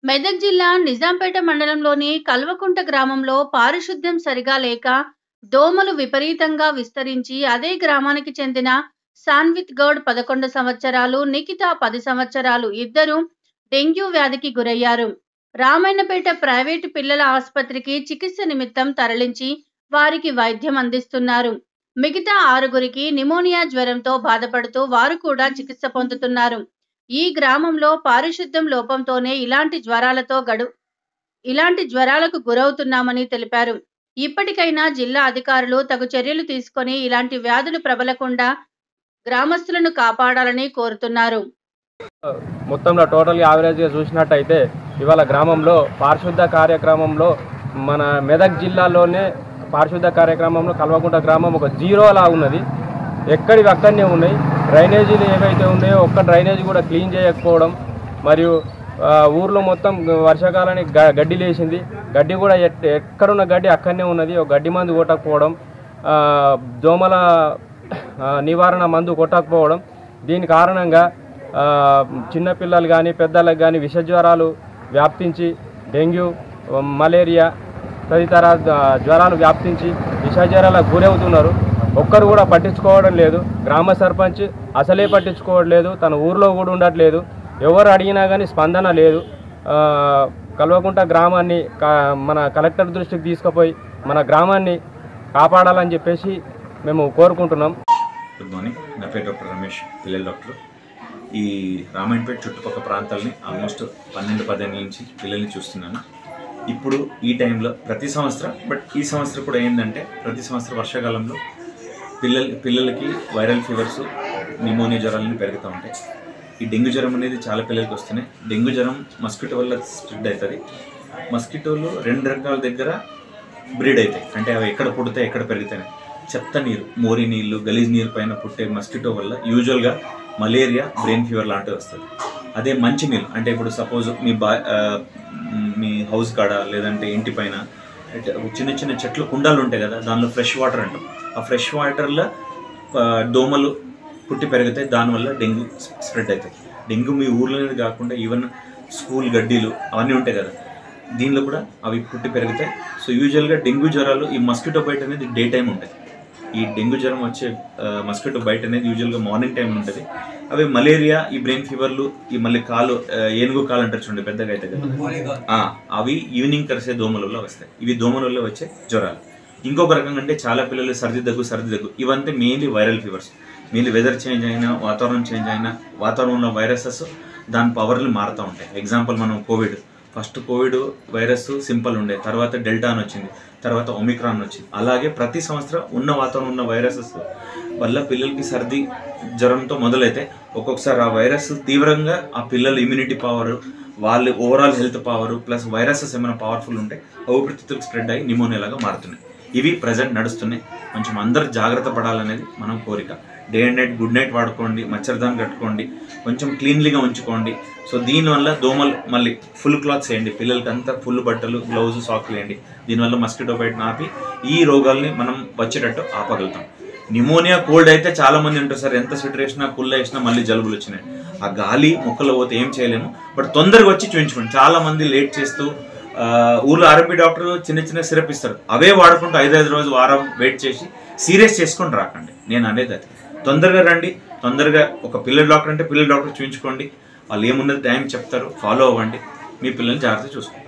మెదక్ జిల్లా నిజాంపేట మండలంలోని కల్వకుంట గ్రామంలో పారిశుద్ధ్యం సరిగా లేక దోమలు విపరీతంగా విస్తరించి అదే గ్రామానికి చెందిన సాన్విత్ గౌడ్ పదకొండు సంవత్సరాలు నిఖిత పది సంవత్సరాలు ఇద్దరు డెంగ్యూ వ్యాధికి గురయ్యారు రామాయణపేట ప్రైవేటు పిల్లల ఆసుపత్రికి చికిత్స నిమిత్తం తరలించి వారికి వైద్యం అందిస్తున్నారు మిగతా ఆరుగురికి నిమోనియా జ్వరంతో బాధపడుతూ వారు కూడా చికిత్స పొందుతున్నారు ఈ గ్రామంలో పారిశుద్ధ్యం లోపంతోనే ఇలాంటి జ్వరాలతో గడు ఇలాంటి జ్వరాలకు గురవుతున్నామని తెలిపారు ఇప్పటికైనా జిల్లా అధికారులు తగు చర్యలు తీసుకొని ఇలాంటి వ్యాధులు ప్రబలకుండా గ్రామస్తులను కాపాడాలని కోరుతున్నారు మొత్తంలో టోటల్ యావరేజ్గా చూసినట్టయితే ఇవాళ గ్రామంలో పారిశుద్ధ కార్యక్రమంలో మన మెదక్ జిల్లాలోనే పారిశుద్ధ కార్యక్రమంలో కల్వకుంట గ్రామం ఒక జీరోలా ఉన్నది ఎక్కడివి అక్కడనే ఉన్నాయి డ్రైనేజీలు ఏవైతే ఉన్నాయో ఒక్క డ్రైనేజీ కూడా క్లీన్ చేయకపోవడం మరియు ఆ, ఊర్లో మొత్తం వర్షాకాలానికి గ- గడ్డి లేచింది గడ్డి కూడా ఎట్- ఎక్కడున్న గడ్డి అక్కడనే ఉన్నది ఒక గడ్డి మందు కొట్టకపోవడం ఆ, దోమల ఆ, నివారణ మందు కొట్టకపోవడం దీని కారణంగా ఆ, చిన్నపిల్లలు కానీ పెద్దలకు కానీ విష జ్వరాలు వ్యాప్తించి డెంగ్యూ మలేరియా తదితర ఆ, జ్వరాలు వ్యాప్తించి విష జ్వరాలకు గురవుతున్నారు ఒక్కరు కూడా పట్టించుకోవడం లేదు గ్రామ సర్పంచ్ అసలే పట్టించుకోవడం లేదు తన ఊర్లో కూడా ఉండట్లేదు ఎవరు అడిగినా కానీ స్పందన లేదు ఆ, కల్వకుంట గ్రామాన్ని కా- మన కలెక్టర్ దృష్టికి తీసుకుపోయి మన గ్రామాన్ని కాపాడాలని చెప్పేసి మేము కోరుకుంటున్నాం గుడ్ మార్నింగ్ నా పేరు డాక్టర్ రమేష్ పిల్లల డాక్టర్ ఈ రామాయణపేట చుట్టుపక్కల ప్రాంతాలని ఆల్మోస్ట్ పన్నెండు పదిహేను నుంచి పిల్లల్ని చూస్తున్నాను ఇప్పుడు ఈ టైంలో ప్రతి సంవత్సరం బట్ ఈ సంవత్సరం కూడా ఏంటంటే ప్రతి సంవత్సరం వర్షాకాలంలో పిల్లల పిల్లలకి వైరల్ ఫీవర్స్ నిమోనియా జ్వరాలని పెరుగుతూ ఉంటాయి ఈ డెంగ్యూ జ్వరం అనేది చాలా పిల్లలకి వస్తున్నాయి డెంగ్యూ జ్వరం మస్కిటో వల్ల స్ప్రెడ్ అవుతుంది మస్కిటోలు రెండు రకాల దగ్గర బ్రీడ్ అవుతాయి అంటే అవి ఎక్కడ పుడతాయి ఎక్కడ పెరుగుతాయి చెత్త నీరు మోరి నీళ్ళు గలీజ్ నీరు పైన పుట్టే మస్కిటో వల్ల యూజువల్గా మలేరియా బ్రెయిన్ ఫీవర్ లాంటివి వస్తుంది అదే మంచి నీళ్ళు అంటే ఇప్పుడు సపోజ్ మీ బా ఆ, మీ హౌస్ కాడ లేదంటే ఇంటి పైన ఇట్ట చిన్న చిన్న చెట్లు కుండాలు ఉంటాయి కదా దానిలో ఫ్రెష్ వాటర్ అంటాం ఆ ఫ్రెష్ వాటర్లో దోమలు పుట్టి పెరుగుతాయి దానివల్ల డెంగ్యూ స్ప్రెడ్ అవుతాయి డెంగ్యూ మీ ఊర్లోనే కాకుండా ఈవెన్ స్కూల్ గడ్డీలు అవన్నీ ఉంటాయి కదా దీనిలో కూడా అవి పుట్టి పెరుగుతాయి సో యూజువల్గా డెంగ్యూ జ్వరాలు ఈ మస్కిటో బైట్ అనేది డే టైం ఉంటుంది ఈ డెంగ్యూ జ్వరం వచ్చే మస్కిటో బైట్ అనేది యూజువల్గా మార్నింగ్ టైం ఉంటుంది అవి మలేరియా ఈ బ్రెయిన్ ఫీవర్లు ఈ మళ్ళీ కాలు ఆ, ఏనుగు కాలు అంటారు చూడండి పెద్దగా అయితే కదా ఆ, అవి ఈవినింగ్ కరిసే దోమల వల్ల వస్తాయి ఇవి దోమల వల్ల వచ్చే జ్వరాలు ఇంకొక రకంగా అంటే చాలా పిల్లలు సర్ది దగ్గు సర్ది దగ్గు ఇవంతా mainly viral fevers mainly weather change అయినా వాతావరణం చేంజ్ అయినా వాతావరణంలో వైరసెస్ దాని పవర్లు మారుతూ ఉంటాయి ఎగ్జాంపుల్ మనం covid first covid virus simple ఉండే తర్వాత డెల్టా అని వచ్చింది తర్వాత ఒమిక్రాన్ వచ్చింది అలాగే ప్రతి సంవత్సరం ఉన్న వాతావరణం ఉన్న వైరసెస్ వల్ల పిల్లలకి సర్ది జ్వరంతో మొదలైతే ఒక్కొక్కసారి ఆ వైరస్ తీవ్రంగా ఆ పిల్లల ఇమ్యూనిటీ పవర్ వాళ్ళ overall health power plus viruses ఏమైనా పవర్ఫుల్ ఉంటే ఊపిరితిత్తులకు స్ప్రెడ్ అయ్యి నిమోనియా లాగా మారుతున్నాయి ఇవి ప్రజెంట్ నడుస్తున్నాయి కొంచెం అందరు జాగ్రత్త పడాలనేది మనం కోరిక day and night Good Knight వాడుకోండి మచ్చరదాన్ని కట్టుకోండి కొంచెం క్లీన్లీగా ఉంచుకోండి సో దీనివల్ల దోమలు మళ్ళీ ఫుల్ క్లాత్స్ వేయండి పిల్లలకి అంతా ఫుల్ బట్టలు గ్లౌజ్ సాక్లు వేయండి దీనివల్ల మస్కిటో బైట్ ఆపి ఈ రోగాల్ని మనం వచ్చేటట్టు ఆపగలుగుతాం నిమోనియా కోల్డ్ అయితే చాలా మంది ఉంటారు సార్ ఎంత స్వెటర్ వేసినా కుళ్ళ వేసినా మళ్ళీ జలుబులు వచ్చినాయి ఆ గాలి మొక్కలు పోతే ఏం చేయలేము బట్ తొందరగా వచ్చి చూపించుకోండి చాలా మంది లేట్ చేస్తూ ఆ, ఊర్లో ఆర్ఎంపీ డాక్టర్ చిన్న చిన్న సిరప్ ఇస్తారు అవే వాడుకుంటూ ఐదైదు రోజు వారం వెయిట్ చేసి సీరియస్ చేసుకొని రాకండి నేను అనేది అది తొందరగా రండి తొందరగా ఒక పిల్లల డాక్టర్ అంటే పిల్లల డాక్టర్ చూపించుకోండి వాళ్ళు ఏమున్నది టైం చెప్తారు ఫాలో అవ్వండి మీ పిల్లల్ని జాగ్రత్త చూసుకోండి